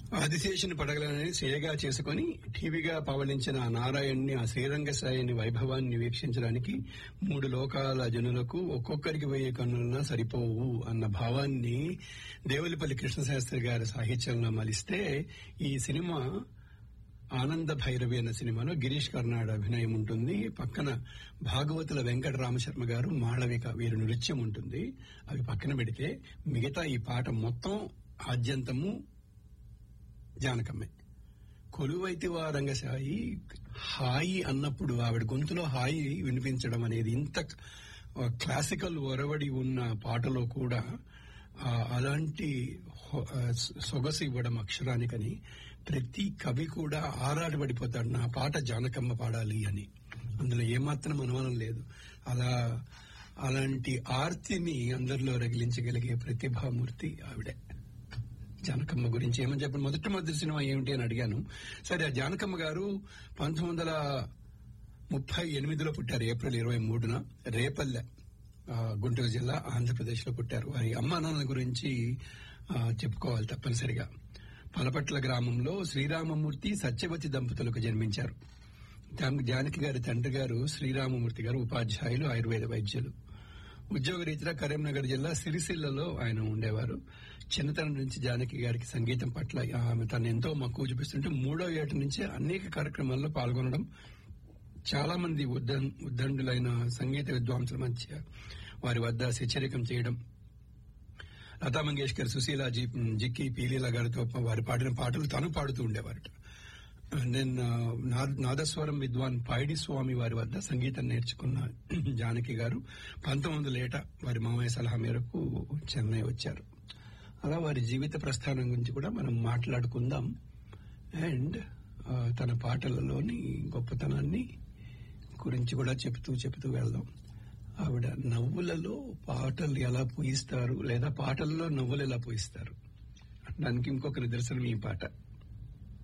ఆదిశేషుని పడగలని సేయగా చేసుకుని టీవీగా పవళించిన ఆ నారాయణ్ణి ఆ శ్రీరంగ సాయిని వైభవాన్ని వీక్షించడానికి మూడు లోకాల జనులకు ఒక్కొక్కరికి వెయ్యి కన్నులన్నా సరిపోవు అన్న భావాన్ని దేవులపల్లి కృష్ణశాస్త్రి గారి సాహిత్యంలో మలిస్తే ఈ సినిమా ఆనంద భైరవి అన్న సినిమాలో గిరీష్ కర్నాడ్ అభినయం ఉంటుంది పక్కన భాగవతుల వెంకట రామశర్మ గారు మాళవిక వీరి నృత్యం ఉంటుంది అవి పక్కన పెడితే మిగతా ఈ పాట మొత్తం ఆద్యంతము జానకమ్మే కొలువైతే రంగసాయి హాయి అన్నప్పుడు ఆవిడ గొంతులో హాయి వినిపించడం అనేది ఇంత క్లాసికల్ ఒరవడి ఉన్న పాటలో కూడా ఆ, అలాంటి హొ- ఆ, సొగసు ఇవ్వడం అక్షరానికని ప్రతి కవి కూడా ఆరాటపడిపోతాడు నా పాట జానకమ్మ పాడాలి అని అందులో ఏమాత్రం అనుమానం లేదు అలా అలాంటి ఆర్తిని అందరిలో రగిలించగలిగే ప్రతిభామూర్తి ఆవిడే జానకమ్మ గురించి ఏమని చెప్పండి మొదటి మొదటి సినిమా ఏమిటి అని అడిగాను సరే ఆ జానకమ్మ గారు పంతొమ్మిది వందల ముప్పై ఎనిమిదిలో పుట్టారు ఏప్రిల్ ఇరవై మూడున రేపల్లె ఆ, గుంటూరు జిల్లా ఆంధ్రప్రదేశ్ లో పుట్టారు వారి అమ్మా నాన్నల గురించి ఆ, చెప్పుకోవాలి తప్పనిసరిగా పలపట్ల గ్రామంలో శ్రీరామమూర్తి సత్యవతి దంపతులకు జన్మించారు జాన- జానకి గారి తండ్రి గారు శ్రీరామమూర్తి గారు ఉపాధ్యాయులు ఆయుర్వేద వైద్యులు ఉద్యోగ రీత్యా కరీంనగర్ జిల్లా సిరిసిల్లలో ఆయన ఉండేవారు చిన్నతనం నుంచి జానకి గారికి సంగీతం పట్ల ఆమె తను ఎంతో మక్కువ చూపిస్తుంటే మూడో ఏట నుంచి అనేక కార్యక్రమాల్లో పాల్గొనడం చాలా మంది ఉద్దం- ఉద్దండులైన సంగీత విద్వాంసుల మధ్య వారి వద్ద శిచరికం చేయడం లతా మంగేష్కర్ సుశీల జి జిక్కి పీలీల గారితో వారి పాడిన పాటలు తను పాడుతూ ఉండేవారట నేను నాదస్వరం విద్వాన్ పైడి స్వామి వారి వద్ద సంగీతం నేర్చుకున్న జానకి గారు పంతొమ్మిది వందల ఏట వారి మామయ్య సలహా మేరకు చెన్నై వచ్చారు అలా వారి జీవిత ప్రస్థానం గురించి కూడా మనం మాట్లాడుకుందాం అండ్ తన పాటలలోని గొప్పతనాన్ని గురించి కూడా చెప్తూ చెప్తూ వెళ్దాం ఆవిడ నవ్వులలో పాటలు ఎలా పూయిస్తారు లేదా పాటల్లో నవ్వులు ఎలా పూయిస్తారు దానికి ఇంకొక నిదర్శనం ఈ పాట